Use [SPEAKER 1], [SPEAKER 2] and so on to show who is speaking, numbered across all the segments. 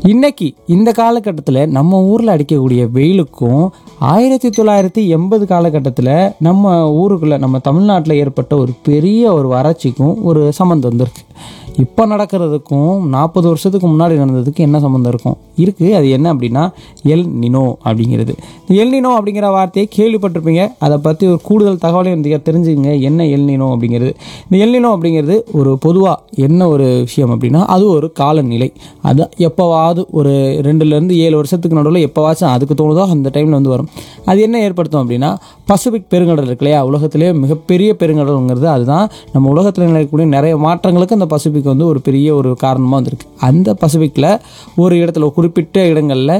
[SPEAKER 1] இன்னைக்கு இந்த காலகட்டத்தில் நம்ம ஊரில் அடிக்கக்கூடிய வெயிலுக்கும் ஆயிரத்தி தொள்ளாயிரத்தி எண்பது காலகட்டத்தில் நம்ம ஊருக்குள்ளே நம்ம தமிழ்நாட்டில் ஏற்பட்ட ஒரு பெரிய ஒரு வறட்சிக்கும் ஒரு சம்மந்தம் வந்திருக்கு இப்போ நடக்கிறதுக்கும் நாற்பது வருஷத்துக்கு முன்னாடி நடந்ததுக்கு என்ன சம்மந்தம் இருக்கும் இருக்குது அது என்ன அப்படின்னா எல் நினோ அப்படிங்கிறது இந்த எல் நினோ அப்படிங்கிற வார்த்தையை கேள்விப்பட்டிருப்பீங்க அதை பற்றி ஒரு கூடுதல் தகவலையும் வந்து தெரிஞ்சுங்க என்ன எல் நினோ அப்படிங்கிறது இந்த எல் நினோ அப்படிங்கிறது ஒரு பொதுவாக என்ன ஒரு விஷயம் அப்படின்னா அது ஒரு காலநிலை அது எப்போவாவது ஒரு ரெண்டுலேருந்து ஏழு வருஷத்துக்கு நடுவில் எப்போவாச்சும் அதுக்கு தோணுதோ அந்த டைமில் வந்து வரும் அது என்ன ஏற்படுத்தும் அப்படின்னா பசிபிக் பெருங்கடல் இருக்கு இல்லையா உலகத்திலேயே மிகப்பெரிய பெருங்கடல்ங்கிறது அதுதான் நம்ம உலகத்தில் நடக்கக்கூடிய நிறைய மாற்றங்களுக்கு அந்த பசிபிக் வந்து ஒரு பெரிய ஒரு காரணமாக வந்திருக்கு அந்த பசிபிக்கில் ஒரு இடத்துல ஒரு குறிப்பிட்ட இடங்களில்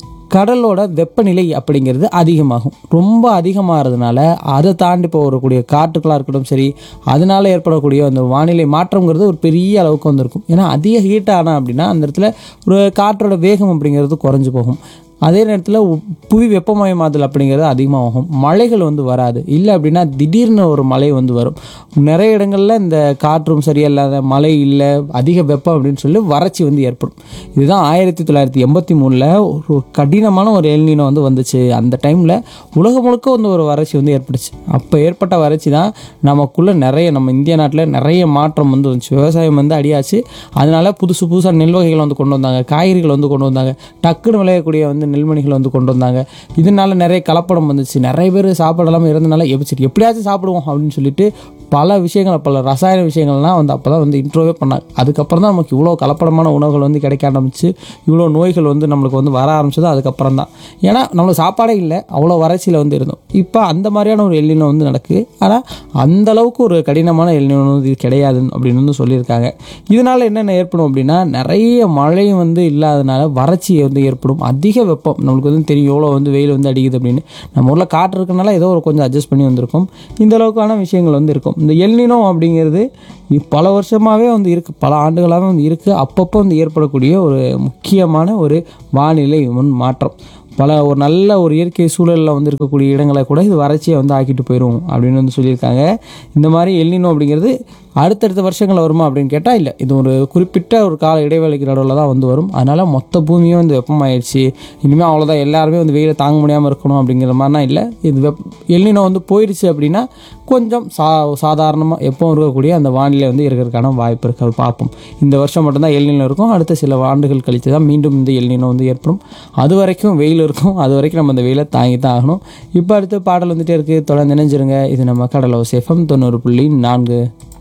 [SPEAKER 1] கடலோட வெப்பநிலை அப்படிங்கிறது அதிகமாகும் ரொம்ப அதிகமாகிறதுனால அதை தாண்டி போகக்கூடிய காற்றுக்களாக இருக்கட்டும் சரி அதனால ஏற்படக்கூடிய அந்த வானிலை மாற்றம்ங்கிறது ஒரு பெரிய அளவுக்கு வந்திருக்கும் ஏன்னா அதிக ஹீட் ஆனால் அப்படின்னா அந்த இடத்துல ஒரு காற்றோட வேகம் அப்படிங்கிறது குறைஞ்சு போகும் அதே நேரத்தில் உ- புவி வெப்பமயமாதல் அப்படிங்கிறது அதிகமாகும் மழைகள் வந்து வராது இல்லை அப்படின்னா திடீர்னு ஒரு மழை வந்து வரும் நிறைய இடங்களில் இந்த காற்றும் சரியில்லாத மழை இல்லை அதிக வெப்பம் அப்படின்னு சொல்லி வறட்சி வந்து ஏற்படும் இதுதான் ஆயிரத்தி தொள்ளாயிரத்தி எண்பத்தி மூணில் ஒரு கடினமான ஒரு எல்னினோ வந்து வந்துச்சு அந்த டைமில் உலகம் முழுக்க வந்து ஒரு வறட்சி வந்து ஏற்பட்டுச்சு அப்போ ஏற்பட்ட வறட்சி தான் நமக்குள்ளே நிறைய நம்ம இந்திய நாட்டில் நிறைய மாற்றம் வந்து வந்துச்சு விவசாயம் வந்து அடியாச்சு அதனால புதுசு புதுசாக நெல் வகைகள் வந்து கொண்டு வந்தாங்க காய்கறிகள் வந்து கொண்டு வந்தாங்க டக்குன்னு விளையக்கூடிய வந்து நெல்மணிகள் வந்து கொண்டு வந்தாங்க இதனால நிறைய கலப்படம் வந்துச்சு நிறைய பேர் சாப்பிடலாம் இருந்தனால எப்படி சரி எப்படியாச்சும் சாப்பிடுவோம் அப்படின்னு சொல்லிட்டு பல விஷயங்கள் பல ரசாயன விஷயங்கள்லாம் வந்து அப்போ தான் வந்து இன்ட்ரோவே பண்ணாங்க அதுக்கப்புறம் தான் நமக்கு இவ்வளோ கலப்படமான உணவுகள் வந்து கிடைக்க ஆரம்பிச்சு இவ்வளோ நோய்கள் வந்து நம்மளுக்கு வந்து வர ஆரம்பிச்சது அதுக்கப்புறம் தான் ஏன்னா நம்மளுக்கு சாப்பாடே இல்லை அவ்வளோ வறட்சியில் வந்து இருந்தோம் இப்போ அந்த மாதிரியான ஒரு எல்லினோ வந்து நடக்குது ஆனால் அந்த அளவுக்கு ஒரு கடினமான எல்லினோ வந்து இது கிடையாது அப்படின்னு வந்து சொல்லியிருக்காங்க இதனால் என்னென்ன ஏற்படும் அப்படின்னா நிறைய மழையும் வந்து இல்லாதனால வறட்சி வந்து ஏற்படும் அதிக வெப்பம் நம்மளுக்கு வந்து தெரியும் எவ்வளோ வந்து வெயில் வந்து அடிக்குது அப்படின்னு நம்ம ஊரில் காற்று இருக்கனால ஏதோ ஒரு கொஞ்சம் அட்ஜஸ்ட் பண்ணி வந்திருக்கும் இந்த அளவுக்கான விஷயங்கள் வந்து இருக்கும் இந்த எல்னினோ அப்படிங்கிறது இ- பல வருஷமாகவே வந்து இருக்குது பல ஆண்டுகளாகவே வந்து இருக்குது அப்பப்போ வந்து ஏற்படக்கூடிய ஒரு முக்கியமான ஒரு வானிலை முன் மாற்றம் பல ஒரு நல்ல ஒரு இயற்கை சூழலில் வந்து இருக்கக்கூடிய இடங்களை கூட இது வறட்சியை வந்து ஆக்கிட்டு போயிடும் அப்படின்னு வந்து சொல்லியிருக்காங்க இந்த மாதிரி எல்னினோ அப்படிங்கிறது அடுத்தடுத்த வருஷங்கள் வருமா அப்படின்னு கேட்டால் இல்லை இது ஒரு குறிப்பிட்ட ஒரு கால இடைவேளைக்கு நடுவில் தான் வந்து வரும் அதனால் மொத்த பூமியும் வந்து வெப்பமாயிடுச்சு இனிமேல் அவ்வளோதான் எல்லாருமே வந்து வெயிலை தாங்க முடியாமல் இருக்கணும் அப்படிங்கிற மாதிரிலாம் இல்லை இது வெப் எல்னினோ வந்து போயிடுச்சு அப்படின்னா கொஞ்சம் சா சாதாரணமாக எப்பவும் இருக்கக்கூடிய அந்த வானிலை வந்து இருக்கிறதுக்கான வாய்ப்பு இருக்குது அது பார்ப்போம் இந்த வருஷம் மட்டும்தான் எல்னினோ இருக்கும் அடுத்த சில ஆண்டுகள் கழித்து தான் மீண்டும் இந்த எல்னினோ வந்து ஏற்படும் அது வரைக்கும் வெயில் இருக்கும் அது வரைக்கும் நம்ம அந்த வெயிலை தாங்கி தான் ஆகணும் இப்போ அடுத்து பாடல் வந்துட்டே இருக்குது தொடர்ந்து நினைஞ்சிருங்க இது நம்ம கடலோ சேஃபம் தொண்ணூறு புள்ளி நான்கு